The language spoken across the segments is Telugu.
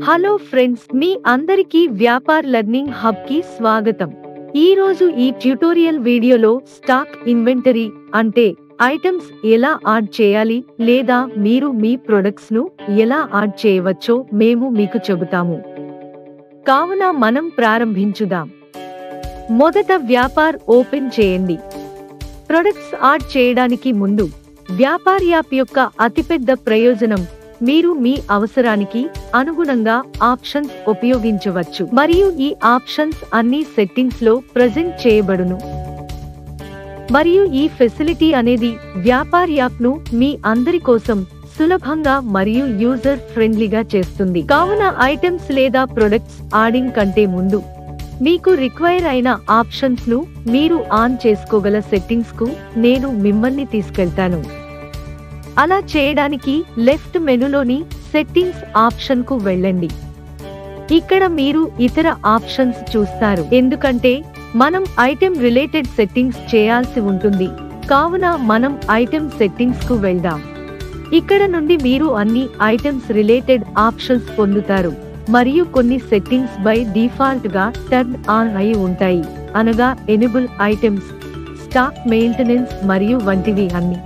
హలో ఫ్రెండ్స్ మీ అందరికీ వ్యాపార్ లెర్నింగ్ హబ్ కి స్వాగతం ఈ రోజు ఈ ట్యుటోరియల్ వీడియోలో స్టాక్ ఇన్వెంటరీ అంటే ఐటమ్స్ ఎలా యాడ్ చేయాలి లేదా మీరు మీ ప్రొడక్ట్స్ ను ఎలా యాడ్ చేయవచ్చో మేము మీకు చెబుతాము కావున మనం ప్రారంభించుదాం మొదట వ్యాపార్ ఓపెన్ చేయండి ప్రొడక్ట్స్ యాడ్ చేయడానికి ముందు వ్యాపార్ యాప్ యొక్క అతిపెద్ద ప్రయోజనం మీరు మీ అవసరానికి అనుగుణంగా ఆప్షన్స్ ఉపయోగించవచ్చు మరియు ఈ ఆప్షన్స్ అన్ని సెట్టింగ్స్ లో ప్రజెంట్ చేయబడును మరియు ఈ ఫెసిలిటీ అనేది వ్యాపార్ యాప్ ను మీ అందరి కోసం సులభంగా మరియు యూజర్ ఫ్రెండ్లీగా చేస్తుంది కావున ఐటమ్స్ లేదా ప్రొడక్ట్స్ ఆడింగ్ కంటే ముందు మీకు రిక్వైర్ అయిన ఆప్షన్స్ ను మీరు ఆన్ చేసుకోగల సెట్టింగ్స్ కు నేను మిమ్మల్ని తీసుకెళ్తాను అలా చేయడానికి లెఫ్ట్ మెనులోని సెట్టింగ్స్ ఆప్షన్ కు వెళ్ళండి ఇక్కడ మీరు ఇతర ఆప్షన్స్ చూస్తారు ఎందుకంటే మనం ఐటెం రిలేటెడ్ సెట్టింగ్స్ చేయాల్సి ఉంటుంది కావున మనం ఐటెం సెట్టింగ్స్ కు వెళ్దాం ఇక్కడ నుండి మీరు అన్ని ఐటమ్స్ రిలేటెడ్ ఆప్షన్స్ పొందుతారు మరియు కొన్ని సెట్టింగ్స్ బై డిఫాల్ట్ గా టర్న్ ఆన్ అయి ఉంటాయి అనగా ఎనిబుల్ ఐటమ్స్ స్టాక్ మెయింటెనెన్స్ మరియు వంటివి అన్ని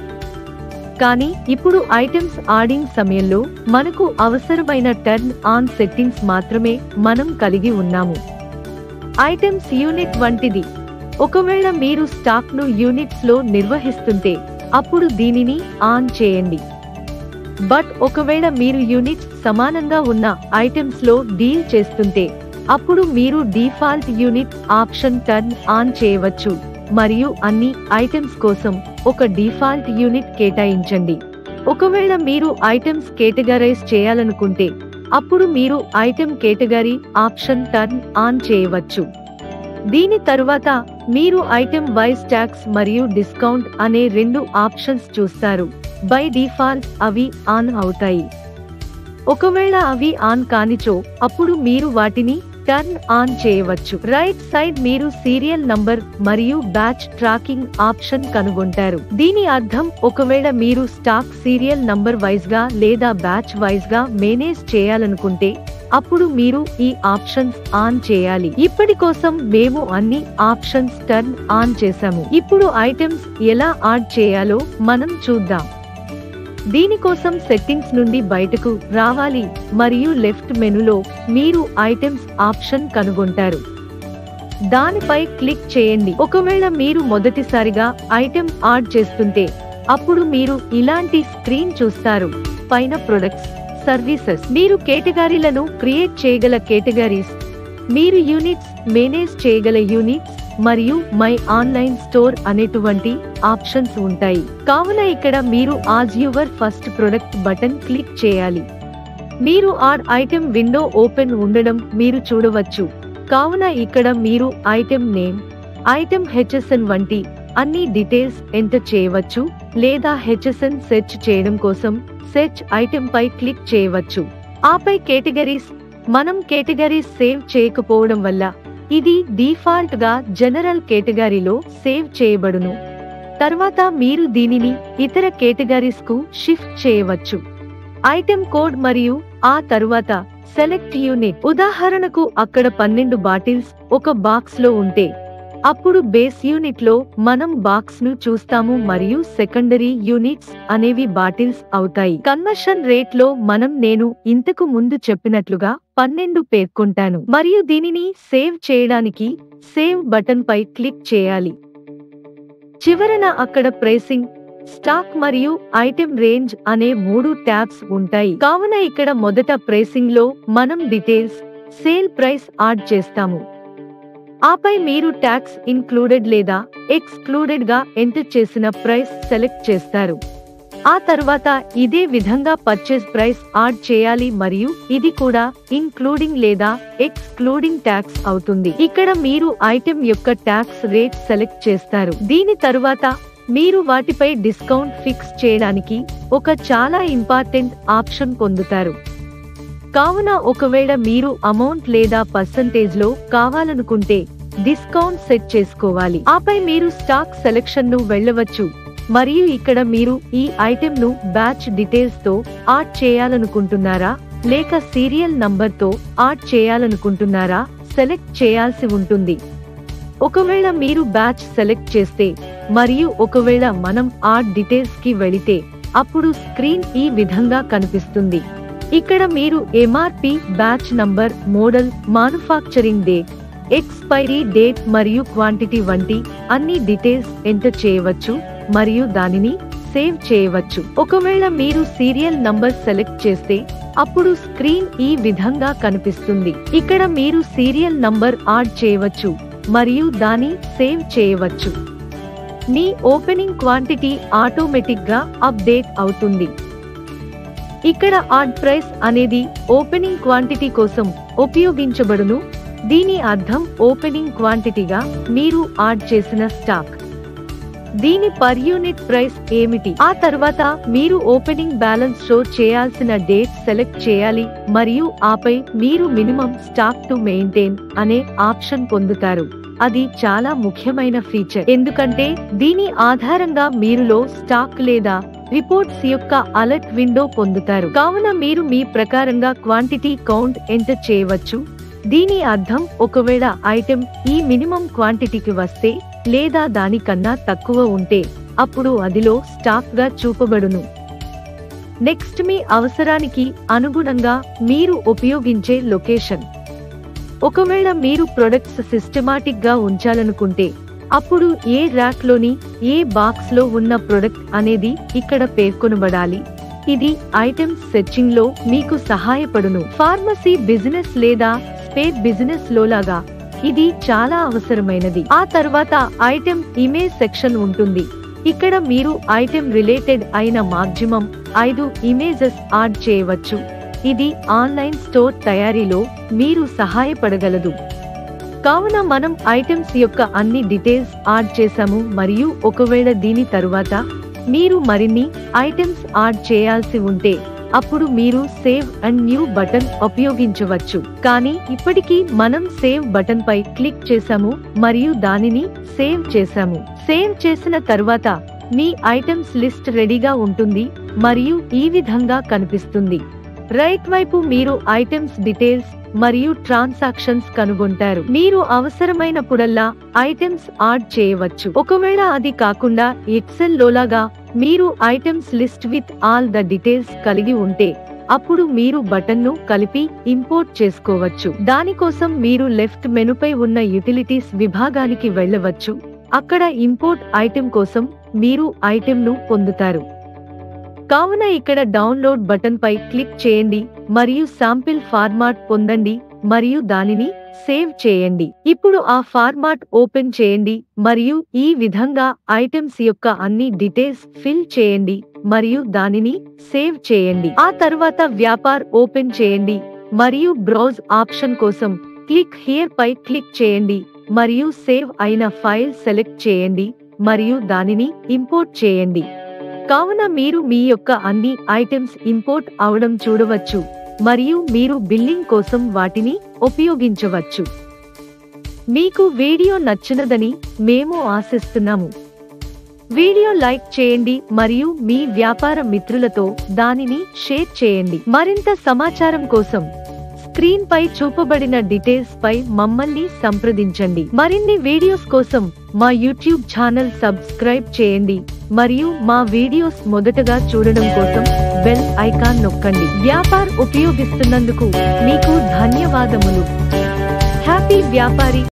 కానీ ఇప్పుడు ఐటమ్స్ ఆడింగ్ సమయంలో మనకు అవసరమైన టర్న్ ఆన్ సెట్టింగ్స్ మాత్రమే మనం కలిగి ఉన్నాము ఐటమ్స్ యూనిట్ వంటిది ఒకవేళ మీరు స్టాక్ ను యూనిట్స్ లో నిర్వహిస్తుంటే అప్పుడు దీనిని ఆన్ చేయండి బట్ ఒకవేళ మీరు యూనిట్స్ సమానంగా ఉన్న ఐటమ్స్ లో డీల్ చేస్తుంటే అప్పుడు మీరు default unit option turn on చేయవచ్చు మరియు అన్ని ఐటమ్స్ కోసం ఒక డిఫాల్ట్ యూనిట్ కేటాయించండి ఒకవేళ మీరు ఐటమ్స్ కేటగరైజ్ చేయాలనుకుంటే అప్పుడు మీరు item category option turn on చేయవచ్చు దీని తరువాత మీరు ఐటమ్ వైస్ ట్యాక్స్ మరియు డిస్కౌంట్ అనే రెండు ఆప్షన్స్ చూస్తారు బై డిఫాల్ట్ అవి ఆన్ అవుతాయి ఒకవేళ అవి ఆన్ కానిచో అప్పుడు మీరు వాటిని టర్న్ ఆన్ చేయవచ్చు రైట్ సైడ్ మీరు సీరియల్ నంబర్ మరియు బ్యాచ్ ట్రాకింగ్ ఆప్షన్ కనుగొంటారు దీని అర్థం ఒకవేళ మీరు స్టాక్ సీరియల్ నంబర్ వైజ్ గా లేదా బ్యాచ్ వైజ్ గా మేనేజ్ చేయాలనుకుంటే అప్పుడు మీరు ఈ ఆప్షన్స్ ఆన్ చేయాలి ఇప్పటి కోసం మేము అన్ని ఆప్షన్స్ టర్న్ ఆన్ చేశాము ఇప్పుడు ఐటమ్స్ ఎలా యాడ్ చేయాలో మనం చూద్దాం దీనికోసం సెట్టింగ్స్ నుండి బయటకు రావాలి మరియు లెఫ్ట్ మెనులో మీరు ఐటమ్స్ ఆప్షన్ కనుగొంటారు దానిపై క్లిక్ చేయండి ఒకవేళ మీరు మొదటిసారిగా ఐటెం యాడ్ చేస్తుంటే అప్పుడు మీరు ఇలాంటి స్క్రీన్ చూస్తారు పైన ప్రొడక్ట్స్ సర్వీసెస్ మీరు కేటగిరీలను క్రియేట్ చేయగల కేటగిరీస్ మీరు యూనిట్స్ మేనేజ్ చేయగల యూనిట్స్ మరియు మై ఆన్లైన్ స్టోర్ అనేటువంటి ఆప్షన్స్ ఉంటాయి కావున ఇక్కడ మీరు add your first product button click చేయాలి మీరు ఆడ్ ఐటెం విండో ఓపెన్ ఉండడం మీరు చూడవచ్చు కావున ఇక్కడ మీరు ఐటెం నేమ్ ఐటెం హెచ్ఎస్ఎన్ వంటి అన్ని డీటెయిల్స్ ఎంటర్ చేయవచ్చు లేదా హెచ్ఎస్ఎన్ సెర్చ్ చేయడం కోసం సెర్చ్ ఐటెం పై క్లిక్ చేయవచ్చు ఆపై కేటగిరీస్ మనం కేటగిరీస్ సేవ్ చేయకపోవడం వల్ల ఇది డిఫాల్ట్ గా జనరల్ కేటగిరీలో సేవ్ చేయబడును తర్వాత మీరు దీనిని ఇతర కేటగిరీస్ కు షిఫ్ట్ చేయవచ్చు ఐటెం కోడ్ మరియు ఆ తరువాత సెలెక్ట్ యూనిట్ ఉదాహరణకు అక్కడ పన్నెండు బాటిల్స్ ఒక బాక్స్ లో ఉంటే అప్పుడు బేస్ యూనిట్ లో మనం బాక్స్ ను చూస్తాము మరియు సెకండరీ యూనిట్స్ అనేవి బాటిల్స్ అవుతాయి కన్వర్షన్ రేట్ లో మనం నేను ఇంతకు ముందు చెప్పినట్లుగా పన్నెండు పేర్కొంటాను మరియు దీనిని సేవ్ చేయడానికి సేవ్ బటన్ పై క్లిక్ చేయాలి చివరన అక్కడ ప్రైసింగ్ స్టాక్ మరియు ఐటెం రేంజ్ అనే మూడు ట్యాబ్స్ ఉంటాయి కావున ఇక్కడ మొదట ప్రైసింగ్ లో మనం డీటెయిల్స్ సేల్ ప్రైస్ యాడ్ చేస్తాము ఆపై మీరు ట్యాక్స్ ఇన్క్లూడెడ్ లేదా ఎక్స్క్లూడెడ్ గా ఎంటర్ చేసిన ప్రైస్ సెలెక్ట్ చేస్తారు ఆ తర్వాత ఇదే విధంగా పర్చేస్ ప్రైస్ యాడ్ చేయాలి మరియు ఇది కూడా ఇన్క్లూడింగ్ లేదా ఎక్స్క్లూడింగ్ ట్యాక్స్ అవుతుంది ఇక్కడ మీరు ఐటెం యొక్క ట్యాక్స్ రేట్ సెలెక్ట్ చేస్తారు దీని తరువాత మీరు వాటిపై డిస్కౌంట్ ఫిక్స్ చేయడానికి ఒక చాలా ఇంపార్టెంట్ ఆప్షన్ పొందుతారు కావున ఒకవేళ మీరు అమౌంట్ లేదా పర్సంటేజ్ లో కావాలనుకుంటే డిస్కౌంట్ సెట్ చేసుకోవాలి ఆపై మీరు స్టాక్ సెలెక్షన్ ను వెళ్ళవచ్చు మరియు ఇక్కడ మీరు ఈ ఐటెం ను బ్యాచ్ డీటెయిల్స్ తో యాడ్ చేయాలనుకుంటున్నారా లేక సీరియల్ నంబర్తో ఆడ్ చేయాలనుకుంటున్నారా సెలెక్ట్ చేయాల్సి ఉంటుంది ఒకవేళ మీరు బ్యాచ్ సెలెక్ట్ చేస్తే మరియు ఒకవేళ మనం ఆడ్ డీటెయిల్స్ కి వెళితే అప్పుడు స్క్రీన్ ఈ విధంగా కనిపిస్తుంది ఇక్కడ మీరు MRP batch number model manufacturing date expiry date మరియు క్వాంటిటీ వంటి అన్ని డీటెయిల్స్ ఎంటర్ చేయవచ్చు మరియు దానిని సేవ్ చేయవచ్చు ఒకవేళ మీరు సీరియల్ నంబర్ సెలెక్ట్ చేస్తే అప్పుడు స్క్రీన్ ఈ విధంగా కనిపిస్తుంది ఇక్కడ మీరు సీరియల్ నంబర్ ఆడ్ చేయవచ్చు మరియు దాని సేవ్ చేయవచ్చు మీ ఓపెనింగ్ క్వాంటిటీ ఆటోమేటిక్ గా అప్డేట్ అవుతుంది ఇక్కడ ఆడ్ ప్రైస్ అనేది ఓపెనింగ్ క్వాంటిటీ కోసం ఉపయోగించబడును దీని అర్థం ఓపెనింగ్ క్వాంటిటీగా మీరు ఆడ్ చేసిన స్టాక్ దీని పర్ యూనిట్ ప్రైస్ ఏమిటి ఆ తర్వాత మీరు ఓపెనింగ్ బ్యాలెన్స్ షో చేయాల్సిన డేట్ సెలెక్ట్ చేయాలి మరియు ఆపై మీరు మినిమం స్టాక్ టు మెయింటైన్ అనే ఆప్షన్ పొందుతారు అది చాలా ముఖ్యమైన ఫీచర్ ఎందుకంటే దీని ఆధారంగా మీరులో స్టాక్ లేదా రిపోర్ట్స్ యొక్క అలర్ట్ విండో పొందుతారు కావున మీరు మీ ప్రకారంగా క్వాంటిటీ కౌంట్ ఎంటర్ చేయవచ్చు దీని అర్థం ఒకవేళ ఐటెం ఈ మినిమం క్వాంటిటీకి వస్తే లేదా దానికన్నా తక్కువ ఉంటే అప్పుడు అదిలో స్టాక్ గా చూపబడును నెక్స్ట్ మీ అవసరానికి అనుగుణంగా మీరు ఉపయోగించే లొకేషన్ ఒకవేళ మీరు ప్రొడక్ట్స్ సిస్టమాటిక్ గా ఉంచాలనుకుంటే అప్పుడు ఏ ర్యాక్ లోని ఏ బాక్స్ లో ఉన్న ప్రొడక్ట్ అనేది ఇక్కడ పేర్కొనబడాలి ఇది ఐటమ్స్ సెర్చింగ్ లో మీకు సహాయపడును ఫార్మసీ బిజినెస్ లేదా స్పేర్ బిజినెస్ లో లాగా ఇది చాలా అవసరమైనది ఆ తర్వాత ఐటెం ఇమేజ్ సెక్షన్ ఉంటుంది ఇక్కడ మీరు ఐటెం రిలేటెడ్ అయిన మాక్సిమం ఐదు ఇమేజెస్ యాడ్ చేయవచ్చు ఇది ఆన్లైన్ స్టోర్ తయారీలో మీరు సహాయపడగలదు కావున మనం ఐటమ్స్ యొక్క అన్ని డీటెయిల్స్ యాడ్ చేశాము మరియు ఒకవేళ దీని తరువాత మీరు మరిన్ని ఐటమ్స్ యాడ్ చేయాల్సి ఉంటే అప్పుడు మీరు సేవ్ అండ్ న్యూ బటన్ ఉపయోగించవచ్చు కానీ ఇప్పటికీ మనం సేవ్ బటన్ పై క్లిక్ చేశాము మరియు దానిని సేవ్ చేశాము సేవ్ చేసిన తర్వాత మీ ఐటమ్స్ లిస్ట్ రెడీగా ఉంటుంది మరియు ఈ విధంగా కనిపిస్తుంది రైట్ వైపు మీరు ఐటమ్స్ డీటెయిల్స్ మరియు ట్రాన్సాక్షన్స్ కనుగొంటారు మీరు అవసరమైనప్పుడల్లా ఐటమ్స్ యాడ్ చేయవచ్చు ఒకవేళ అది కాకుండా ఎక్సెల్ లోలాగా మీరు items list with all the details కలిగి ఉంటే అప్పుడు మీరు బటన్ను కలిపి ఇంపోర్ట్ చేసుకోవచ్చు దానికోసం మీరు లెఫ్ట్ మెనుపై ఉన్న యుటిలిటీస్ విభాగానికి వెళ్ళవచ్చు అక్కడ ఇంపోర్ట్ ఐటెం కోసం మీరు ఐటెంను పొందుతారు కావున ఇక్కడ డౌన్లోడ్ బటన్ పై క్లిక్ చేయండి మరియు శాంపిల్ ఫార్మాట్ పొందండి మరియు దానిని సేవ్ చేయండి ఇప్పుడు ఆ ఫార్మాట్ ఓపెన్ చేయండి మరియు ఈ విధంగా ఐటమ్స్ యొక్క అన్ని డీటెయిల్స్ ఫిల్ చేయండి మరియు దానిని సేవ్ చేయండి ఆ తర్వాత వ్యాపార్ ఓపెన్ చేయండి మరియు బ్రౌజ్ ఆప్షన్ కోసం క్లిక్ హియర్ పై క్లిక్ చేయండి మరియు సేవ్ అయిన ఫైల్ సెలెక్ట్ చేయండి మరియు దానిని ఇంపోర్ట్ చేయండి కావున మీరు మీ యొక్క అన్ని ఐటమ్స్ ఇంపోర్ట్ అవడం చూడవచ్చు మరియు మీరు బిల్లింగ్ కోసం వాటిని ఉపయోగించవచ్చు మీకు వీడియో నచ్చినదని మేము ఆశిస్తున్నాము వీడియో లైక్ చేయండి మరియు మీ వ్యాపార మిత్రులతో దానిని షేర్ చేయండి మరింత సమాచారం కోసం స్క్రీన్ పై చూపబడిన డీటెయిల్స్ పై మమ్మల్ని సంప్రదించండి మరిన్ని వీడియోస్ కోసం మా యూట్యూబ్ ఛానల్ సబ్స్క్రైబ్ చేయండి మరియు మా వీడియోస్ మొదటగా చూడడం కోసం బెల్ ఐకాన్ నొక్కండి వ్యాపార్ ఉపయోగిస్తున్నందుకు మీకు ధన్యవాదములు హ్యాపీ వ్యాపారి